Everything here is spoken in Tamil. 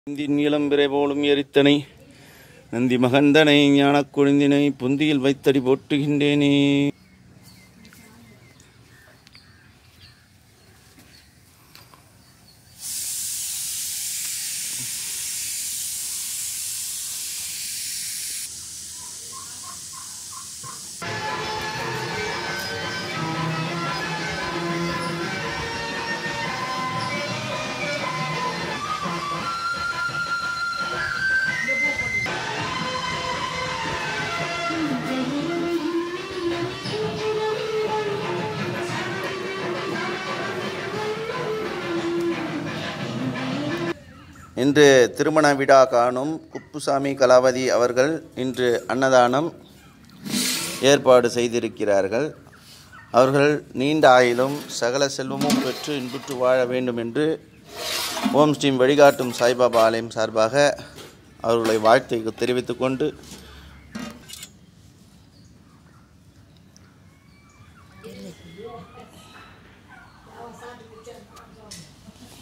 இந்தி நீளம்பிறை போலும் எரித்தனை நந்தி மகந்தனை ஞானக் கொழுந்தினை புந்தியில் வைத்தடி போட்டுகின்றேனே இன்று திருமண விழா காணும் குப்புசாமி கலாவதி அவர்கள் இன்று அன்னதானம் ஏற்பாடு செய்திருக்கிறார்கள் அவர்கள் நீண்ட ஆயிலும் சகல செல்வமும் பெற்று இன்புற்று வாழ வேண்டும் என்று ஓம் ஸ்ரீம் வழிகாட்டும் சாய்பாபா ஆலயம் சார்பாக அவர்களை வாழ்த்தை தெரிவித்துக் கொண்டு